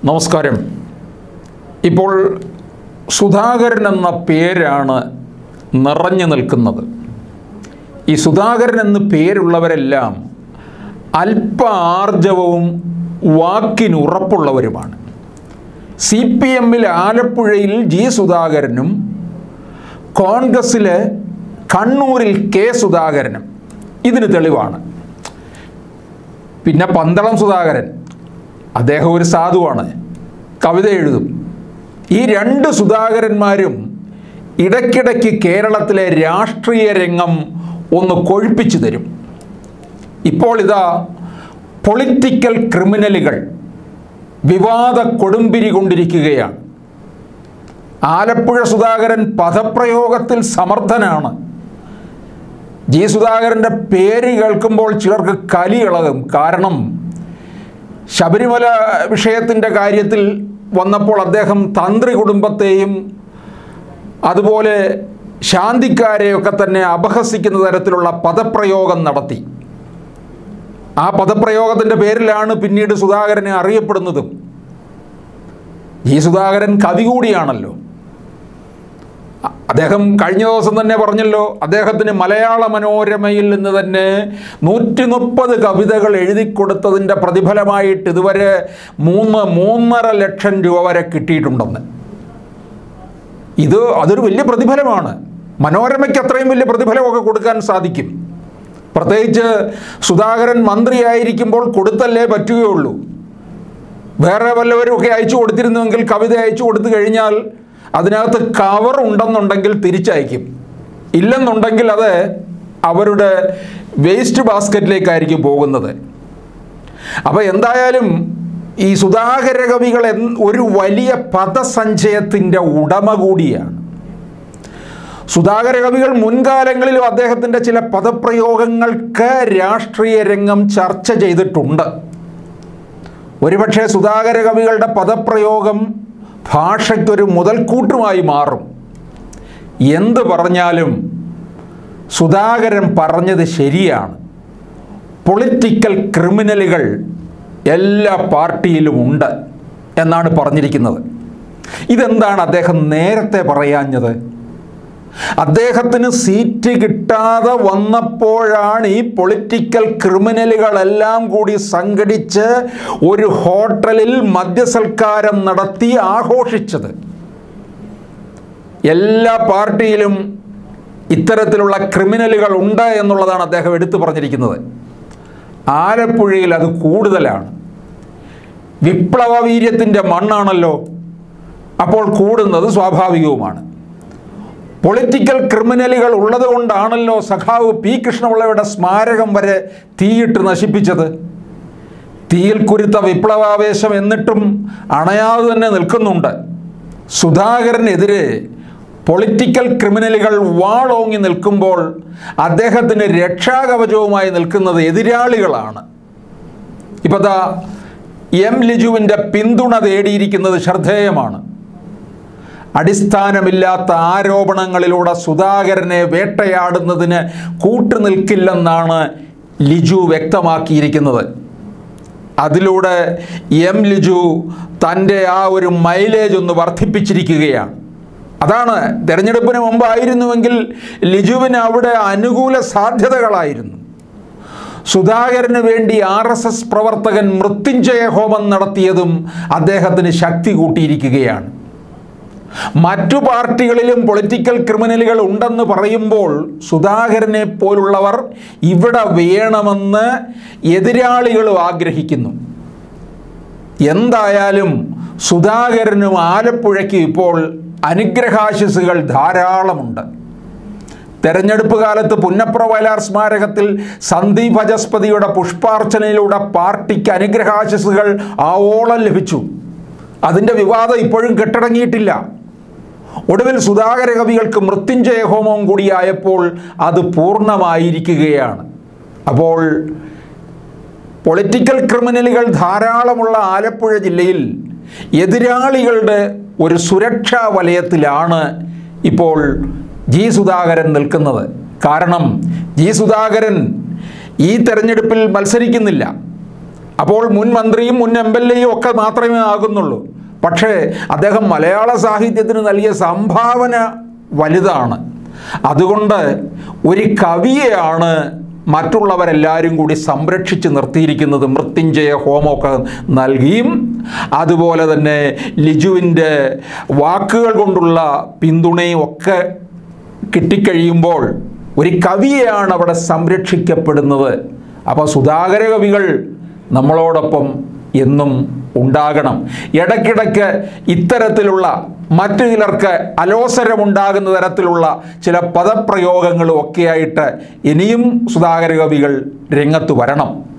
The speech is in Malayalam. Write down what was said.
നമസ്കാരം ഇപ്പോൾ സുധാകരൻ എന്ന പേരാണ് നിറഞ്ഞു നിൽക്കുന്നത് ഈ സുധാകരൻ എന്ന് പേരുള്ളവരെല്ലാം അല്പ ആർജവവും വാക്കിനുറപ്പുള്ളവരുമാണ് സി പി എമ്മിൽ ആലപ്പുഴയിൽ ജി സുധാകരനും കോൺഗ്രസ്സിലെ കണ്ണൂരിൽ കെ സുധാകരനും ഇതിന് തെളിവാണ് പിന്നെ പന്തളം സുധാകരൻ അദ്ദേഹം ഒരു സാധുവാണ് കവിത എഴുതും ഈ രണ്ട് സുധാകരന്മാരും ഇടയ്ക്കിടയ്ക്ക് കേരളത്തിലെ രാഷ്ട്രീയ രംഗം ഒന്ന് കൊഴുപ്പിച്ചു തരും ഇപ്പോൾ ഇതാ പൊളിറ്റിക്കൽ ക്രിമിനലുകൾ വിവാദ കൊടുമ്പിരി കൊണ്ടിരിക്കുകയാണ് ആലപ്പുഴ സുധാകരൻ പദപ്രയോഗത്തിൽ സമർത്ഥനാണ് ജി സുധാകരൻ്റെ പേര് കേൾക്കുമ്പോൾ ചിലർക്ക് കലി ഇളകും കാരണം ശബരിമല വിഷയത്തിൻ്റെ കാര്യത്തിൽ വന്നപ്പോൾ അദ്ദേഹം തന്ത്രി കുടുംബത്തെയും അതുപോലെ ശാന്തിക്കാരെയൊക്കെ തന്നെ അപഹസിക്കുന്ന തരത്തിലുള്ള പദപ്രയോഗം നടത്തി ആ പദപ്രയോഗത്തിൻ്റെ പേരിലാണ് പിന്നീട് സുധാകരനെ അറിയപ്പെടുന്നതും ഈ സുധാകരൻ കവി കൂടിയാണല്ലോ അ- അദ്ദേഹം കഴിഞ്ഞ ദിവസം തന്നെ പറഞ്ഞല്ലോ അദ്ദേഹത്തിന് മലയാള മനോരമയിൽ നിന്ന് തന്നെ നൂറ്റി മുപ്പത് കവിതകൾ എഴുതി കൊടുത്തതിൻ്റെ പ്രതിഫലമായിട്ട് ഇതുവരെ മൂന്ന് മൂന്നര ലക്ഷം രൂപ വരെ കിട്ടിയിട്ടുണ്ടെന്ന് ഇത് അതൊരു വലിയ പ്രതിഫലമാണ് മനോരമയ്ക്ക് അത്രയും വലിയ പ്രതിഫലമൊക്കെ കൊടുക്കാൻ സാധിക്കും പ്രത്യേകിച്ച് സുധാകരൻ മന്ത്രിയായിരിക്കുമ്പോൾ കൊടുത്തല്ലേ പറ്റുകയുള്ളൂ വേറെ വല്ലവരും ഒക്കെ അയച്ചു കൊടുത്തിരുന്നുവെങ്കിൽ കവിത അയച്ചു കൊടുത്തു കഴിഞ്ഞാൽ അതിനകത്ത് കവർ ഉണ്ടെന്നുണ്ടെങ്കിൽ തിരിച്ചയക്കും ഇല്ലെന്നുണ്ടെങ്കിൽ അത് അവരുടെ വേസ്റ്റ് ബാസ്ക്കറ്റിലേക്കായിരിക്കും പോകുന്നത് അപ്പോൾ എന്തായാലും ഈ സുധാകര കവികൾ എൻ- ഒരു വലിയ പദസഞ്ചയത്തിൻ്റെ ഉടമ കൂടിയാണ് സുധാകര കവികൾ മുൻകാലങ്ങളിലും അദ്ദേഹത്തിൻ്റെ ചില പദപ്രയോഗങ്ങൾക്ക് രാഷ്ട്രീയ രംഗം ചർച്ച ചെയ്തിട്ടുണ്ട് ഒരുപക്ഷെ സുധാകര കവികളുടെ പദപ്രയോഗം ഭാഷയ്ക്കൊരു മുതൽക്കൂട്ടുമായി മാറും എന്ത് പറഞ്ഞാലും സുധാകരൻ പറഞ്ഞത് ശരിയാണ് പൊളിറ്റിക്കൽ ക്രിമിനലുകൾ എല്ലാ പാർട്ടിയിലും ഉണ്ട് എന്നാണ് പറഞ്ഞിരിക്കുന്നത് ഇതെന്താണ് അദ്ദേഹം നേരത്തെ പറയാഞ്ഞത് അദ്ദേഹത്തിന് സീറ്റ് കിട്ടാതെ വന്നപ്പോഴാണ് ഈ പൊളിറ്റിക്കൽ ക്രിമിനലുകളെല്ലാം കൂടി സംഘടിച്ച് ഒരു ഹോട്ടലിൽ മദ്യസൽക്കാരം നടത്തി ആഘോഷിച്ചത് എല്ലാ പാർട്ടിയിലും ഇത്തരത്തിലുള്ള ക്രിമിനലുകൾ ഉണ്ട് എന്നുള്ളതാണ് അദ്ദേഹം എടുത്തു പറഞ്ഞിരിക്കുന്നത് ആലപ്പുഴയിൽ അത് കൂടുതലാണ് വിപ്ലവ വീര്യത്തിൻ്റെ മണ്ണാണല്ലോ അപ്പോൾ കൂടുന്നത് സ്വാഭാവികവുമാണ് പൊളിറ്റിക്കൽ ക്രിമിനലുകൾ ഉള്ളത് കൊണ്ടാണല്ലോ സഖാവ് പി കൃഷ്ണപിള്ളയുടെ സ്മാരകം വരെ തീയിട്ട് നശിപ്പിച്ചത് തീയിൽ കുരുത്ത വിപ്ലവാവേശം എന്നിട്ടും അണയാതെ തന്നെ നിൽക്കുന്നുണ്ട് സുധാകരനെതിരെ പൊളിറ്റിക്കൽ ക്രിമിനലുകൾ വാളോങ്ങി നിൽക്കുമ്പോൾ അദ്ദേഹത്തിന് രക്ഷാകവചവുമായി നിൽക്കുന്നത് എതിരാളികളാണ് ഇപ്പോൾ ദാ എം ലിജുവിൻ്റെ പിന്തുണ തേടിയിരിക്കുന്നത് ശ്രദ്ധേയമാണ് അടിസ്ഥാനമില്ലാത്ത ആരോപണങ്ങളിലൂടെ സുധാകരനെ വേട്ടയാടുന്നതിന് കൂട്ടുനിൽക്കില്ലെന്നാണ് ലിജു വ്യക്തമാക്കിയിരിക്കുന്നത് അതിലൂടെ എം ലിജു തൻ്റെ ആ ഒരു മൈലേജ് ഒന്ന് വർദ്ധിപ്പിച്ചിരിക്കുകയാണ് അതാണ് തെരഞ്ഞെടുപ്പിന് മുമ്പായിരുന്നുവെങ്കിൽ ലിജുവിന് അവിടെ അനുകൂല സാധ്യതകളായിരുന്നു സുധാകരന് വേണ്ടി ആർ എസ് എസ് പ്രവർത്തകൻ മൃത്യുഞ്ജയ ഹോമം നടത്തിയതും അദ്ദേഹത്തിന് ശക്തി കൂട്ടിയിരിക്കുകയാണ് മറ്റു പാർട്ടികളിലും പൊളിറ്റിക്കൽ ക്രിമിനലുകൾ ഉണ്ടെന്ന് പറയുമ്പോൾ സുധാകരനെ പോലുള്ളവർ ഇവിടെ വേണമെന്ന് എതിരാളികളും ആഗ്രഹിക്കുന്നു എന്തായാലും സുധാകരനും ആലപ്പുഴയ്ക്കും ഇപ്പോൾ അനുഗ്രഹാശിസുകൾ ധാരാളമുണ്ട് തെരഞ്ഞെടുപ്പ് കാലത്ത് പുന്നപ്ര വയലാർ സ്മാരകത്തിൽ സന്ദീപ് ഹജസ്പതിയുടെ പുഷ്പാർച്ചനയിലൂടെ പാർട്ടിക്ക് അനുഗ്രഹാശിസുകൾ ആവോളം ലഭിച്ചു അതിൻ്റെ വിവാദം ഇപ്പോഴും കെട്ടടങ്ങിയിട്ടില്ല ഒടുവിൽ സുധാകര കവികൾക്ക് മൃത്യുഞ്ജയ ഹോമവും കൂടിയായപ്പോൾ അത് പൂർണ്ണമായിരിക്കുകയാണ് അപ്പോൾ പൊളിറ്റിക്കൽ ക്രിമിനലുകൾ ധാരാളമുള്ള ആലപ്പുഴ ജില്ലയിൽ എതിരാളികളുടെ ഒരു സുരക്ഷാ വലയത്തിലാണ് ഇപ്പോൾ ജി സുധാകരൻ നിൽക്കുന്നത് കാരണം ജി സുധാകരൻ ഈ തെരഞ്ഞെടുപ്പിൽ മത്സരിക്കുന്നില്ല അപ്പോൾ മുൻ മന്ത്രിയും മുൻ എം എൽ എയും ഒക്കെ മാത്രമേ ആകുന്നുള്ളൂ പക്ഷേ അദ്ദേഹം മലയാള സാഹിത്യത്തിന് നൽകിയ സംഭാവന വലുതാണ് അതുകൊണ്ട് ഒരു കവിയെയാണ് മറ്റുള്ളവരെല്ലാവരും കൂടി സംരക്ഷിച്ച് നിർത്തിയിരിക്കുന്നത് മൃത്യുഞ്ജയ ഹോമമൊക്കെ നൽകിയും അതുപോലെ തന്നെ ലിജുവിൻ്റെ വാക്കുകൾ കൊണ്ടുള്ള പിന്തുണയും ഒക്കെ കിട്ടിക്കഴിയുമ്പോൾ ഒരു കവിയെയാണ് അവിടെ സംരക്ഷിക്കപ്പെടുന്നത് അപ്പോൾ സുധാകര കവികൾ നമ്മളോടൊപ്പം എന്നും ഉണ്ടാകണം ഇടയ്ക്കിടയ്ക്ക് ഇത്തരത്തിലുള്ള മറ്റു ചിലർക്ക് അലോസരമുണ്ടാകുന്ന തരത്തിലുള്ള ചില പദപ്രയോഗങ്ങളും ഒക്കെയായിട്ട് ഇനിയും സുധാകര കവികൾ രംഗത്ത് വരണം